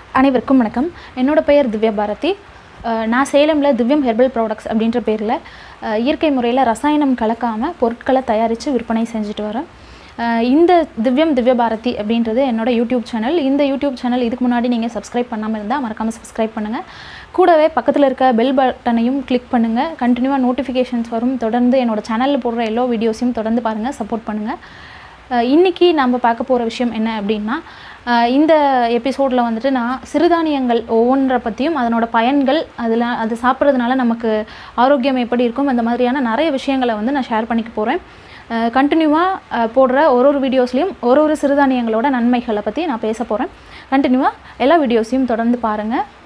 அனைவருக்கும் வணக்கம் என்னோட பெயர் திவ்யா பாரதி அஹ் நான் சேலமில் திவ்யம் ஹெர்பல் ப்ராடக்ட்ஸ் அப்படின்ற பேரில் அஹ் இயற்கை முறையில் ரசாயனம் கலக்காமல் பொருட்களை தயாரித்து விற்பனை செஞ்சுட்டு வரேன் அஹ் இந்த திவ்யம் திவ்ய பாரதி அப்படின்றது என்னோட யூடியூப் சேனல் இந்த யூடியூப் சேனல் இதுக்கு முன்னாடி நீங்கள் சப்ஸ்கிரைப் பண்ணாமல் இருந்தால் மறக்காமல் சப்ஸ்கிரைப் பண்ணுங்கள் கூடவே பக்கத்தில் இருக்க பெல் பட்டனையும் கிளிக் பண்ணுங்கள் கண்டினியூவாக நோட்டிஃபிகேஷன்ஸ் வரும் தொடர்ந்து என்னோட சேனலில் போடுற எல்லா வீடியோஸையும் தொடர்ந்து பாருங்கள் சப்போர்ட் பண்ணுங்கள் அஹ் இன்னைக்கு நம்ம பார்க்க போகிற விஷயம் என்ன அப்படின்னா அஹ் இந்த எபிசோடில் வந்துட்டு நான் சிறுதானியங்கள் ஒவ்வொன்றை பற்றியும் அதனோட பயன்கள் அதில் அது சாப்பிட்றதுனால நமக்கு ஆரோக்கியம் எப்படி இருக்கும் அந்த மாதிரியான நிறைய விஷயங்களை வந்து நான் ஷேர் பண்ணிக்க போகிறேன் கண்டினியூவாக போடுற ஒரு ஒரு வீடியோஸ்லேயும் ஒரு ஒரு சிறுதானியங்களோட நன்மைகளை பற்றி நான் பேச போகிறேன் கண்டினியூவாக எல்லா வீடியோஸையும் தொடர்ந்து பாருங்கள்